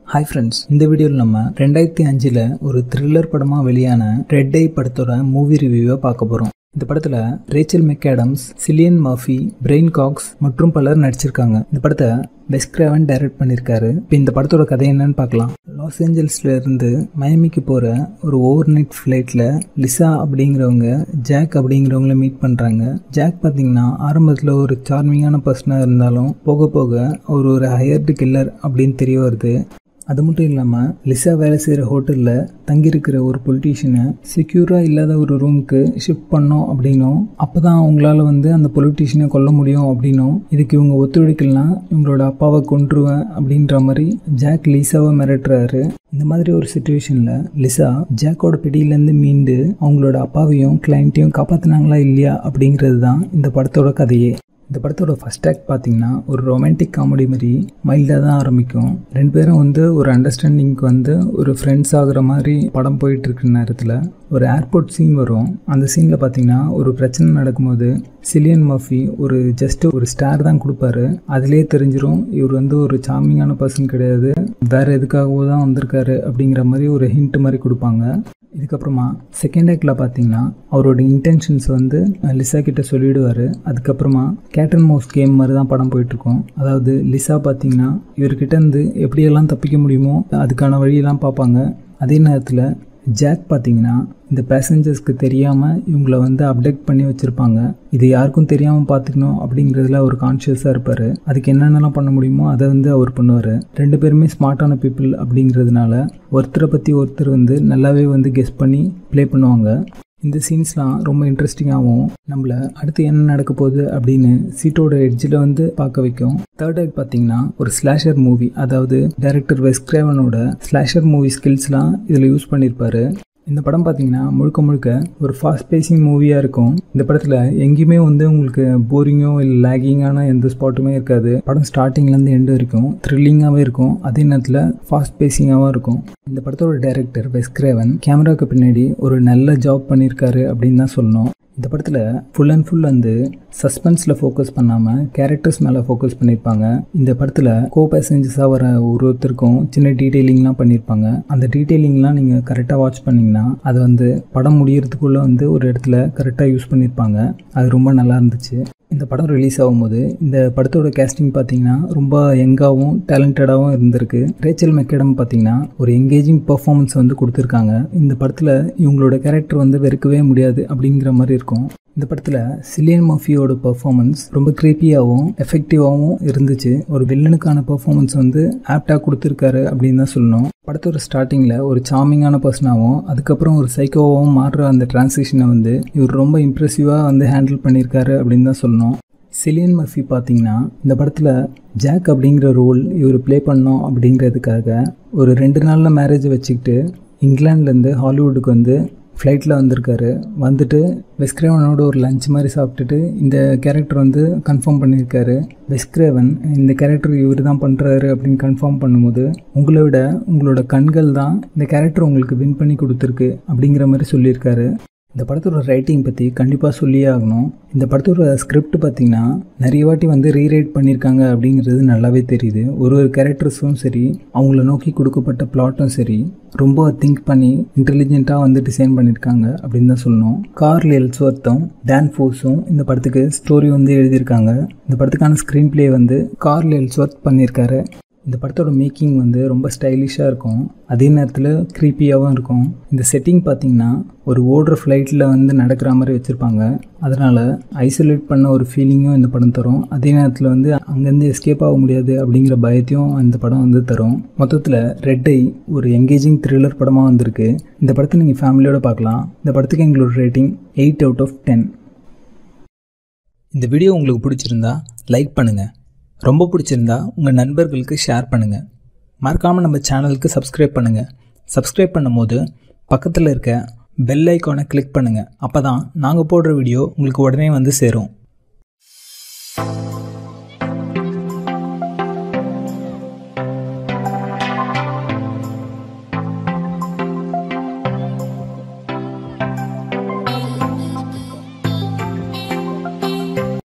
hi friends இந்த வீடியோவில் நம்ம ரெண்டாயிரத்தி அஞ்சில் ஒரு த்ரில்லர் படமாக வெளியான ரெட் ஐ படத்தோட மூவி ரிவ்யூவை பார்க்க போகிறோம் இந்த படத்தில் Rachel McAdams Cillian Murphy Brian Cox மற்றும் பலர் நடிச்சிருக்காங்க இந்த படத்தை பெஸ்கிராவன் டைரக்ட் பண்ணியிருக்காரு இப்போ இந்த படத்தோட கதை என்னன்னு பார்க்கலாம் லாஸ் ஏஞ்சல்ஸ்ல இருந்து மயமிக்கு போகிற ஒரு ஓவர் நைட் ஃப்ளைட்டில் லிசா அப்படிங்கிறவங்க ஜாக் அப்படிங்கிறவங்கள மீட் பண்ணுறாங்க ஜாக் பார்த்தீங்கன்னா ஆரம்பத்தில் ஒரு சார்மிங்கான பர்சனாக இருந்தாலும் போக போக அவர் ஒரு ஹையர்டு கில்லர் அப்படின்னு தெரிய வருது அது மட்டும் இல்லாமல் லிசா வேலை செய்கிற ஹோட்டலில் தங்கியிருக்கிற ஒரு பொலிட்டீஷியனை செக்யூராக இல்லாத ஒரு ரூமுக்கு ஷிஃப்ட் பண்ணோம் அப்படின்னும் அப்போ தான் அவங்களால வந்து அந்த பொலிட்டீஷியனை கொல்ல முடியும் அப்படின்னும் இதுக்கு இவங்க ஒத்துழைக்கலனா இவங்களோட அப்பாவை கொன்றுவேன் அப்படின்ற மாதிரி ஜாக் லிசாவை மிரட்டுறாரு இந்த மாதிரி ஒரு சுச்சுவேஷனில் லிசா ஜாக்கோட பிடியிலேருந்து மீண்டு அவங்களோட அப்பாவையும் கிளைண்ட்டையும் காப்பாற்றினாங்களா இல்லையா அப்படிங்கிறது தான் இந்த படத்தோட கதையே இந்த படத்தோட ஃபஸ்ட் ஆக்ட் பார்த்தீங்கன்னா ஒரு ரொமான்டிக் காமெடி மாதிரி மைல்டாக தான் ஆரம்பிக்கும் ரெண்டு பேரும் வந்து ஒரு அண்டர்ஸ்டாண்டிங்க்கு வந்து ஒரு ஃப்ரெண்ட்ஸ் ஆகுற மாதிரி படம் போயிட்டு இருக்கிற நேரத்தில் ஒரு ஏர்போர்ட் சீன் வரும் அந்த சீனில் பார்த்தீங்கன்னா ஒரு பிரச்சனை நடக்கும்போது சிலியன் மர்ஃபி ஒரு ஜஸ்ட் ஒரு ஸ்டார் தான் கொடுப்பாரு அதிலே தெரிஞ்சிடும் இவர் வந்து ஒரு சாமிங்கான பர்சன் கிடையாது வேற எதுக்காகவோ தான் வந்திருக்காரு அப்படிங்கிற மாதிரி ஒரு ஹிண்ட் மாதிரி கொடுப்பாங்க இதுக்கப்புறமா செகண்ட் ஆக்டில் பார்த்தீங்கன்னா அவரோட இன்டென்ஷன்ஸ் வந்து லிசா கிட்ட சொல்லிடுவார் அதுக்கப்புறமா கேட்டன் மவுஸ் கேம் மாதிரி தான் படம் போயிட்டுருக்கோம் அதாவது லிசா பார்த்தீங்கன்னா இவர்கிட்ட இருந்து எப்படியெல்லாம் தப்பிக்க முடியுமோ அதுக்கான வழியெல்லாம் பார்ப்பாங்க அதே நேரத்தில் ஜாக் பார்த்தீங்கன்னா இந்த பேசஞ்சர்ஸ்க்கு தெரியாமல் இவங்கள வந்து அப்டேட் பண்ணி வச்சுருப்பாங்க இது யாருக்கும் தெரியாமல் பார்த்துக்கணும் அப்படிங்கிறதுல அவர் கான்ஷியஸாக இருப்பார் அதுக்கு என்னென்னலாம் பண்ண முடியுமோ அதை வந்து அவர் பண்ணுவார் ரெண்டு பேருமே ஸ்மார்ட்டான பீப்புள் அப்படிங்கிறதுனால ஒருத்தரை பற்றி ஒருத்தர் வந்து நல்லாவே வந்து கெஸ் பண்ணி ப்ளே பண்ணுவாங்க இந்த சீன்ஸ்லாம் ரொம்ப இன்ட்ரெஸ்டிங்காகவும் நம்மளை அடுத்து என்ன நடக்க போகுது அப்படின்னு சீட்டோட எட்ஜில் வந்து பார்க்க வைக்கும் தேர்ட் ஆக்ட் பார்த்தீங்கன்னா ஒரு ஸ்லாஷர் மூவி அதாவது டைரக்டர் வெஸ்கிரேவனோட ஸ்லாஷர் மூவி ஸ்கில்ஸ்லாம் இதில் யூஸ் பண்ணியிருப்பாரு இந்த படம் பார்த்தீங்கன்னா முழுக்க முழுக்க ஒரு ஃபாஸ்ட் பேசிங் மூவியாக இருக்கும் இந்த படத்தில் எங்கேயுமே வந்து உங்களுக்கு போரிங்கோ இல்லை லேகிங்கான எந்த ஸ்பாட்டுமே இருக்காது படம் ஸ்டார்டிங்லேருந்து எண்டு வரைக்கும் த்ரில்லிங்காகவே இருக்கும் அதே நேரத்தில் ஃபாஸ்ட் பேசிங்காகவும் இருக்கும் இந்த படத்தோட டைரக்டர் வெஸ்கிரேவன் கேமராவுக்கு பின்னாடி ஒரு நல்ல ஜாப் பண்ணியிருக்காரு அப்படின்னு தான் சொல்லணும் இந்த படத்தில் ஃபுல் அண்ட் ஃபுல் வந்து சஸ்பென்ஸில் ஃபோக்கஸ் பண்ணாமல் கேரக்டர்ஸ் மேலே ஃபோக்கஸ் பண்ணியிருப்பாங்க இந்த படத்தில் கோ பேசஞ்சர்ஸாக வர ஒரு ஒருத்தருக்கும் சின்ன டீட்டெயிலிங்லாம் பண்ணியிருப்பாங்க அந்த டீட்டெயிலிங்லாம் நீங்கள் கரெக்டாக வாட்ச் பண்ணிங்கன்னா அது வந்து படம் முடியறதுக்குள்ளே வந்து ஒரு இடத்துல கரெக்டாக யூஸ் பண்ணியிருப்பாங்க அது ரொம்ப நல்லா இருந்துச்சு இந்த படம் ரிலீஸ் ஆகும்போது இந்த படத்தோட கேஸ்டிங் பார்த்தீங்கன்னா ரொம்ப யங்காகவும் டேலண்டடாகவும் இருந்திருக்கு ரேச்சல் மெக்கடம் பார்த்தீங்கன்னா ஒரு எங்கேஜிங் பர்ஃபார்மன்ஸ் வந்து கொடுத்துருக்காங்க இந்த படத்தில் இவங்களோட கேரக்டர் வந்து வெறுக்கவே முடியாது அப்படிங்கிற மாதிரி இருக்கும் இந்த படத்தில் சிலியன் மஃபியோட பர்ஃபார்மன்ஸ் ரொம்ப க்ரீப்பியாகவும் எஃபெக்டிவாகவும் இருந்துச்சு ஒரு வில்லனுக்கான பர்ஃபார்மன்ஸ் வந்து ஆப்டாக கொடுத்துருக்காரு அப்படின்னு தான் சொல்லணும் படத்தோட ஸ்டார்டிங்கில் ஒரு சாமிங்கான பர்சனாகவும் அதுக்கப்புறம் ஒரு சைக்கோவாகவும் மாறுற அந்த டிரான்சிஷனை வந்து இவர் ரொம்ப இம்ப்ரெசிவாக வந்து ஹேண்டில் பண்ணியிருக்காரு அப்படின்னு தான் சொல்லணும் சிலியன் மர்ஃபி பார்த்தீங்கன்னா இந்த படத்தில் ஜாக் அப்படிங்கிற ரோல் இவர் ப்ளே பண்ணோம் அப்படிங்கிறதுக்காக ஒரு ரெண்டு நாளில் மேரேஜ் வச்சுக்கிட்டு இங்கிலாந்துலேருந்து ஹாலிவுட்டுக்கு வந்து ஃப்ளைட்டில் வந்திருக்காரு வந்துட்டு வெஸ்கிரேவனோட ஒரு லஞ்ச் மாதிரி சாப்பிட்டுட்டு இந்த கேரக்டர் வந்து கன்ஃபார்ம் பண்ணியிருக்காரு வெஸ்கிரேவன் இந்த கேரக்டர் இவர் தான் பண்ணுறாரு அப்படின்னு கன்ஃபார்ம் பண்ணும்போது உங்களை விட உங்களோட கண்கள் தான் இந்த கேரக்டர் உங்களுக்கு வின் பண்ணி கொடுத்துருக்கு அப்படிங்கிற மாதிரி சொல்லியிருக்காரு இந்த படத்தோட ரைட்டிங் பற்றி கண்டிப்பாக சொல்லியே ஆகணும் இந்த படத்தோட ஸ்கிரிப்ட் பார்த்திங்கன்னா நிறைய வாட்டி வந்து ரீரைட் பண்ணியிருக்காங்க அப்படிங்கிறது நல்லாவே தெரியுது ஒரு ஒரு கேரக்டர்ஸும் சரி அவங்கள நோக்கி கொடுக்கப்பட்ட பிளாட்டும் சரி ரொம்ப திங்க் பண்ணி இன்டெலிஜென்ட்டாக வந்து டிசைன் பண்ணியிருக்காங்க அப்படின்னு தான் சொல்லணும் கார்ல் எல்ஸ்வர்த்தும் டேன் ஃபோர்ஸும் இந்த படத்துக்கு ஸ்டோரி வந்து எழுதியிருக்காங்க இந்த படத்துக்கான ஸ்க்ரீன் ப்ளே வந்து கார்ல் எல்ஸ்வர்த் பண்ணியிருக்காரு இந்த படத்தோட மேக்கிங் வந்து ரொம்ப ஸ்டைலிஷாக இருக்கும் அதே நேரத்தில் க்ரீப்பியாகவும் இருக்கும் இந்த செட்டிங் பார்த்திங்கன்னா ஒரு ஓடுற ஃப்ளைட்டில் வந்து நடக்கிற மாதிரி வச்சுருப்பாங்க அதனால் ஐசோலேட் பண்ண ஒரு ஃபீலிங்கும் இந்த படம் தரும் அதே நேரத்தில் வந்து அங்கேருந்து எஸ்கேப் ஆக முடியாது அப்படிங்கிற பயத்தையும் இந்த படம் வந்து தரும் மொத்தத்தில் ரெட் ஐ ஒரு எங்கேஜிங் த்ரில்லர் படமாக வந்திருக்கு இந்த படத்தை நீங்கள் ஃபேமிலியோடு பார்க்கலாம் இந்த படத்துக்கு எங்களோட rating eight out of ten இந்த வீடியோ உங்களுக்கு பிடிச்சிருந்தா லைக் பண்ணுங்கள் ரொம்ப பிடிச்சிருந்தா உங்கள் நண்பர்களுக்கு ஷேர் பண்ணுங்கள் மறக்காமல் நம்ம சேனலுக்கு சப்ஸ்கிரைப் பண்ணுங்கள் சப்ஸ்கிரைப் பண்ணும்போது பக்கத்தில் இருக்க பெல் ஐக்கானை கிளிக் பண்ணுங்கள் அப்போ தான் நாங்கள் போடுற வீடியோ உங்களுக்கு உடனே வந்து சேரும்